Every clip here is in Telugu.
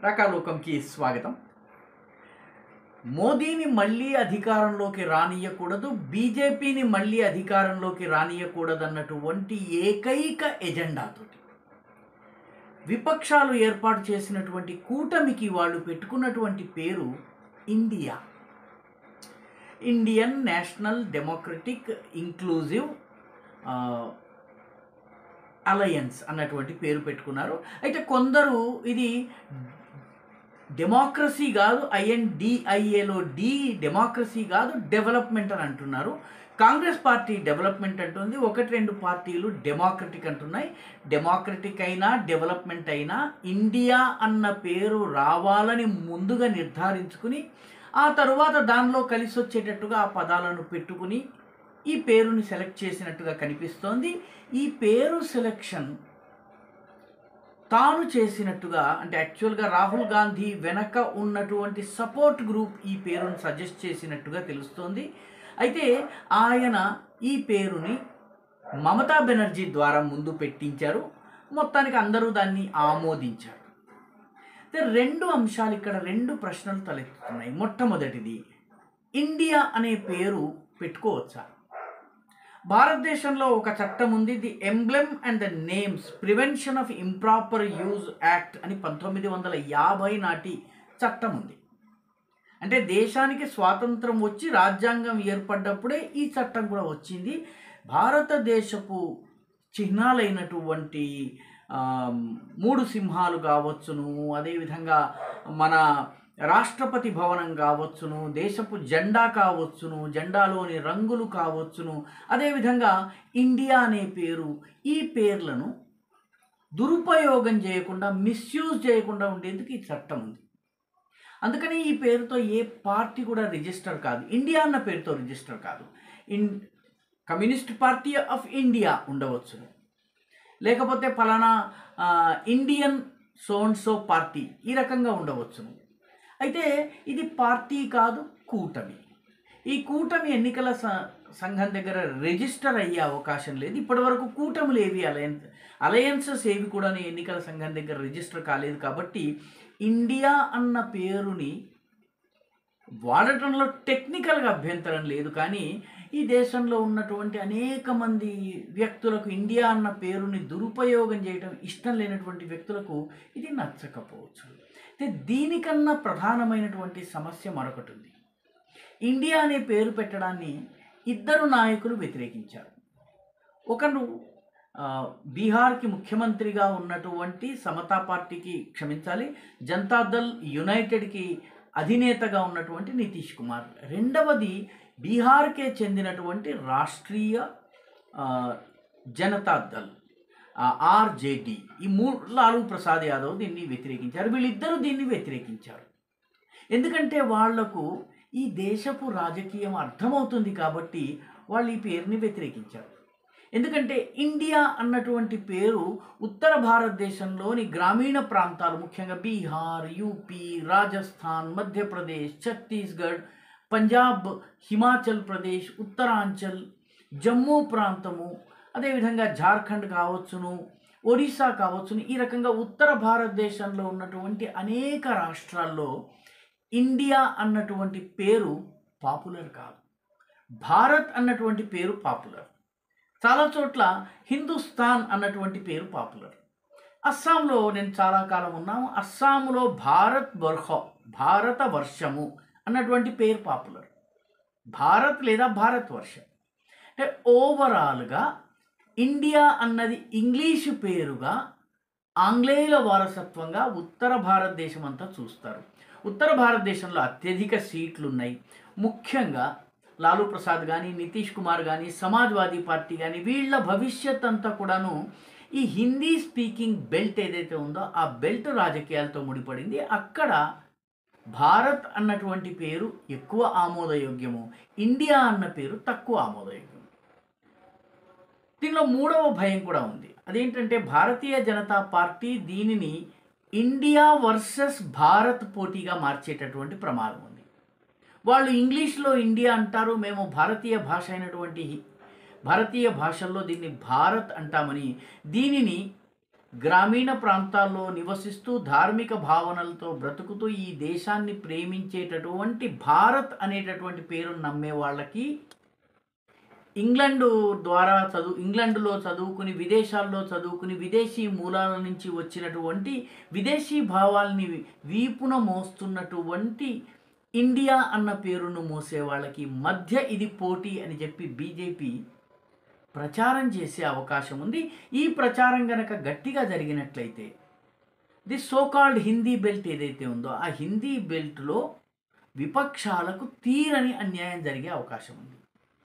రకాలోకంకి స్వాగతం మోదీని మళ్ళీ అధికారంలోకి రానియకూడదు బీజేపీని మళ్ళీ అధికారంలోకి రానియకూడదన్నటువంటి ఏకైక ఎజెండాతోటి విపక్షాలు ఏర్పాటు చేసినటువంటి కూటమికి వాళ్ళు పెట్టుకున్నటువంటి పేరు India Indian National Democratic Inclusive Alliance అన్నటువంటి పేరు పెట్టుకున్నారు అయితే కొందరు ఇది డెమోక్రసీ కాదు ఐఎన్డిఐఏలో డి డెమోక్రసీ కాదు డెవలప్మెంట్ అని అంటున్నారు కాంగ్రెస్ పార్టీ డెవలప్మెంట్ అంటుంది ఒకటి రెండు పార్టీలు డెమోక్రటిక్ అంటున్నాయి డెమోక్రటిక్ అయినా డెవలప్మెంట్ అయినా ఇండియా అన్న పేరు రావాలని ముందుగా నిర్ధారించుకుని ఆ తరువాత దానిలో కలిసి వచ్చేటట్టుగా ఆ పదాలను పెట్టుకుని ఈ పేరుని సెలెక్ట్ చేసినట్టుగా కనిపిస్తోంది ఈ పేరు సెలెక్షన్ తాను చేసినట్టుగా అంటే యాక్చువల్గా రాహుల్ గాంధీ వెనక ఉన్నటువంటి సపోర్ట్ గ్రూప్ ఈ పేరును సజెస్ట్ చేసినట్టుగా తెలుస్తోంది అయితే ఆయన ఈ పేరుని మమతా బెనర్జీ ద్వారా ముందు పెట్టించారు మొత్తానికి అందరూ దాన్ని ఆమోదించారు అయితే రెండు అంశాలు ఇక్కడ రెండు ప్రశ్నలు తలెత్తుతున్నాయి మొట్టమొదటిది ఇండియా అనే పేరు పెట్టుకోవచ్చా భారతదేశంలో ఒక చట్టం ఉంది the Emblem and the Names Prevention of Improper Use Act అని పంతొమ్మిది వందల యాభై నాటి చట్టం ఉంది అంటే దేశానికి స్వాతంత్రం వచ్చి రాజ్యాంగం ఏర్పడ్డప్పుడే ఈ చట్టం కూడా వచ్చింది భారతదేశపు చిహ్నాలైనటువంటి ఆ, మూడు సింహాలు కావచ్చును అదేవిధంగా మన రాష్ట్రపతి భవనం కావచ్చును దేశపు జెండా కావచ్చును జెండాలోని రంగులు కావచ్చును అదేవిధంగా ఇండియా అనే పేరు ఈ పేర్లను దురుపయోగం చేయకుండా మిస్యూజ్ చేయకుండా ఉండేందుకు ఈ చట్టం ఉంది అందుకని ఈ పేరుతో ఏ పార్టీ కూడా రిజిస్టర్ కాదు ఇండియా అన్న పేరుతో రిజిస్టర్ కాదు in Communist Party of India ఉండవచ్చును లేకపోతే ఫలానా ఆ, ఇండియన్ సోన్సో పార్టీ ఈ రకంగా ఉండవచ్చును అయితే ఇది పార్టీ కాదు కూటమి ఈ కూటమి ఎన్నికల స- సంఘం దగ్గర రిజిస్టర్ అయ్యే అవకాశం లేదు ఇప్పటివరకు కూటములు ఏవి అలయన్స్ అలయన్సెస్ ఏవి కూడా ఎన్నికల సంఘం దగ్గర రిజిస్టర్ కాలేదు కాబట్టి ఇండియా అన్న పేరుని వాడటంలో టెక్నికల్గా అభ్యంతరం లేదు కానీ ఈ దేశంలో ఉన్నటువంటి అనేక మంది వ్యక్తులకు ఇండియా అన్న పేరుని దురుపయోగం చేయడం ఇష్టం లేనటువంటి వ్యక్తులకు ఇది నచ్చకపోవచ్చు అయితే దీనికన్నా ప్రధానమైనటువంటి సమస్య మరొకటి ఉంది ఇండియా అనే పేరు పెట్టడాన్ని ఇద్దరు నాయకులు వ్యతిరేకించారు ఒకరు ఆ, బీహార్కి ముఖ్యమంత్రిగా ఉన్నటువంటి సమతా పార్టీకి క్షమించాలి జనతాదళ్ యునైటెడ్కి అధినేతగా ఉన్నటువంటి నితీష్ కుమార్ రెండవది బీహార్కే చెందినటువంటి రాష్ట్రీయ ఆ, జనతాదళ్ ఆర్జేడి ఈ మూడు లాలూ ప్రసాద్ యాదవ్ దీన్ని వ్యతిరేకించారు వీళ్ళిద్దరూ దీన్ని వ్యతిరేకించారు ఎందుకంటే వాళ్లకు ఈ దేశపు రాజకీయం అర్థమవుతుంది కాబట్టి వాళ్ళు ఈ పేరుని వ్యతిరేకించారు ఎందుకంటే ఇండియా అన్నటువంటి పేరు ఉత్తర భారతదేశంలోని గ్రామీణ ప్రాంతాలు ముఖ్యంగా బీహార్ యూపీ రాజస్థాన్ మధ్యప్రదేశ్ ఛత్తీస్గఢ్ పంజాబ్ హిమాచల్ ప్రదేశ్ ఉత్తరాంచల్ జమ్మూ ప్రాంతము అదేవిధంగా జార్ఖండ్ కావచ్చును ఒడిశా కావచ్చును ఈ రకంగా ఉత్తర భారతదేశంలో ఉన్నటువంటి అనేక రాష్ట్రాల్లో ఇండియా అన్నటువంటి పేరు పాపులర్ కాదు భారత్ అన్నటువంటి పేరు పాపులర్ చాలా చోట్ల హిందుస్థాన్ అన్నటువంటి పేరు పాపులర్ అస్సాంలో నేను చాలా కాలం ఉన్నాము అస్సాంలో భారత్ వర్ష భారత వర్షము అన్నటువంటి పేరు పాపులర్ భారత్ లేదా భారత్ వర్షం అంటే ఓవరాల్గా ఇండియా అన్నది ఇంగ్లీషు పేరుగా ఆంగ్లేయుల వారసత్వంగా ఉత్తర భారతదేశం అంతా చూస్తారు ఉత్తర భారతదేశంలో అత్యధిక సీట్లు ఉన్నాయి ముఖ్యంగా లాలూ ప్రసాద్ కానీ నితీష్ కుమార్ కానీ సమాజ్వాదీ పార్టీ కానీ వీళ్ళ భవిష్యత్ అంతా కూడాను ఈ హిందీ స్పీకింగ్ బెల్ట్ ఏదైతే ఉందో ఆ బెల్ట్ రాజకీయాలతో ముడిపడింది అక్కడ భారత్ అన్నటువంటి పేరు ఎక్కువ ఆమోదయోగ్యము ఇండియా అన్న పేరు తక్కువ ఆమోదయోగ్యం దీనిలో మూడవ భయం కూడా ఉంది అదేంటంటే భారతీయ జనతా పార్టీ దీనిని ఇండియా వర్సెస్ భారత్ పోటీగా మార్చేటటువంటి ప్రమాదం ఉంది వాళ్ళు ఇంగ్లీష్లో ఇండియా అంటారు మేము భారతీయ భాష అయినటువంటి భారతీయ భాషల్లో దీన్ని భారత్ అంటామని దీనిని గ్రామీణ ప్రాంతాల్లో నివసిస్తూ ధార్మిక భావనలతో బ్రతుకుతూ ఈ దేశాన్ని ప్రేమించేటటువంటి భారత్ అనేటటువంటి పేరు నమ్మే వాళ్ళకి ఇంగ్లాండు ద్వారా చదువు ఇంగ్లాండులో చదువుకుని విదేశాల్లో చదువుకుని విదేశీ మూలాల నుంచి వచ్చినటువంటి విదేశీ భావాల్ని వీపున మోస్తున్నటువంటి ఇండియా అన్న పేరును మోసే వాళ్ళకి మధ్య ఇది పోటీ అని చెప్పి బీజేపీ ప్రచారం చేసే అవకాశం ఉంది ఈ ప్రచారం గనక గట్టిగా జరిగినట్లయితే ది సోకాల్డ్ హిందీ బెల్ట్ ఏదైతే ఉందో ఆ హిందీ బెల్ట్లో విపక్షాలకు తీరని అన్యాయం జరిగే అవకాశం ఉంది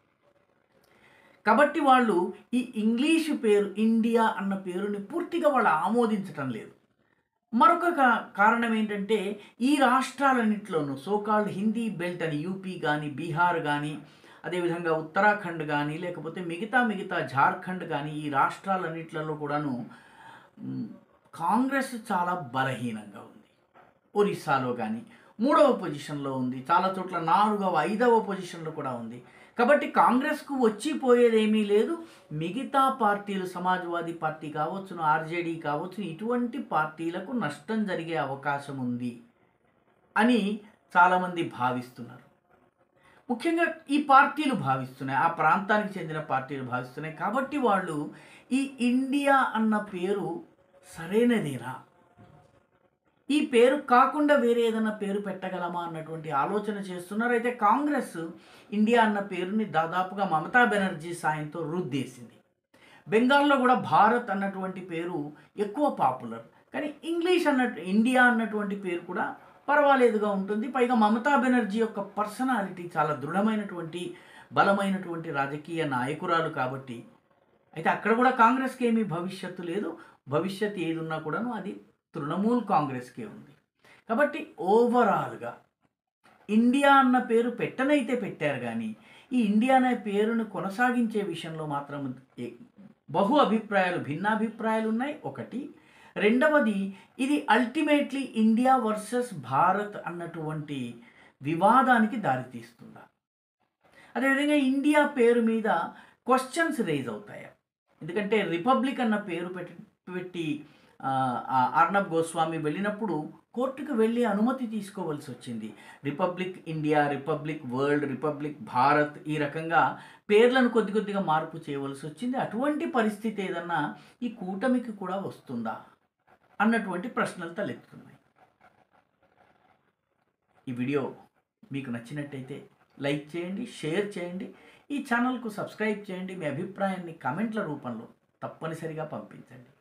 కాబట్టి వాళ్ళు ఈ ఇంగ్లీషు పేరు ఇండియా అన్న పేరుని పూర్తిగా వాళ్ళు ఆమోదించటం లేదు మరొక కా- కారణం ఏంటంటే ఈ రాష్ట్రాలన్నింటిలోనూ సోకాల్డ్ హిందీ బెల్ట్ అని యూపీ కానీ బీహార్ కానీ అదేవిధంగా ఉత్తరాఖండ్ కానీ లేకపోతే మిగతా మిగతా జార్ఖండ్ కానీ ఈ రాష్ట్రాలన్నింటిలో కూడాను మ్, కాంగ్రెస్ చాలా బలహీనంగా ఉంది ఒరిస్సాలో కానీ మూడవ పొజిషన్లో ఉంది చాలా చోట్ల నాలుగవ ఐదవ పొజిషన్లో కూడా ఉంది కాబట్టి కాంగ్రెస్కు వచ్చిపోయేదేమీ లేదు మిగతా పార్టీలు సమాజ్వాదీ పార్టీ కావచ్చును ఆర్జేడీ కావచ్చు ఇటువంటి పార్టీలకు నష్టం జరిగే అవకాశం ఉంది అని చాలామంది భావిస్తున్నారు ముఖ్యంగా ఈ పార్టీలు భావిస్తున్నాయి ఆ ప్రాంతానికి చెందిన పార్టీలు భావిస్తున్నాయి కాబట్టి వాళ్ళు ఈ ఇండియా అన్న పేరు సరైనదేనా ఈ పేరు కాకుండా వేరే ఏదైనా పేరు పెట్టగలమా అన్నటువంటి ఆలోచన చేస్తున్నారు అయితే కాంగ్రెస్ ఇండియా అన్న పేరుని దాదాపుగా మమతా బెనర్జీ సాయంతో రుద్దేసింది బెంగాల్లో కూడా భారత్ అన్నటువంటి పేరు ఎక్కువ పాపులర్ కానీ ఇంగ్లీష్ అన్నట్టు ఇండియా అన్నటువంటి పేరు కూడా పర్వాలేదుగా ఉంటుంది పైగా మమతా బెనర్జీ యొక్క పర్సనాలిటీ చాలా దృఢమైనటువంటి బలమైనటువంటి రాజకీయ నాయకురాలు కాబట్టి అయితే అక్కడ కూడా కాంగ్రెస్కి ఏమీ భవిష్యత్తు లేదు భవిష్యత్తు ఏది ఉన్నా కూడాను అది తృణమూల్ కాంగ్రెస్కే ఉంది కాబట్టి ఓవరాల్గా ఇండియా అన్న పేరు పెట్టనైతే పెట్టారు కానీ ఈ ఇండియా అనే పేరును కొనసాగించే విషయంలో మాత్రం ఏ- బహు అభిప్రాయాలు భిన్నాభిప్రాయాలు ఉన్నాయి ఒకటి రెండవది ఇది అల్టిమేట్లీ ఇండియా వర్సెస్ భారత్ అన్నటువంటి వివాదానికి దారితీస్తుందా అదేవిధంగా ఇండియా పేరు మీద క్వశ్చన్స్ రేజ్ అవుతాయా ఎందుకంటే రిపబ్లిక్ అన్న పేరు పెట్టి పెట్టి ఆ, ఆ అర్నబ్ గోస్వామి వెళ్ళినప్పుడు కోర్టుకు వెళ్ళి అనుమతి తీసుకోవాల్సి వచ్చింది Republic India Republic World Republic Bharat ఈ రకంగా పేర్లను కొద్ది కొద్దిగా మార్పు చేయవలసి వచ్చింది అటువంటి పరిస్థితి ఏదన్నా ఈ కూటమికి కూడా వస్తుందా అన్నటువంటి ప్రశ్నలు తలెత్తుతున్నాయి ఈ వీడియో మీకు నచ్చినట్టయితే లైక్ చేయండి షేర్ చేయండి ఈ ఛానల్కు సబ్స్క్రైబ్ చేయండి మీ అభిప్రాయాన్ని కమెంట్ల రూపంలో తప్పనిసరిగా పంపించండి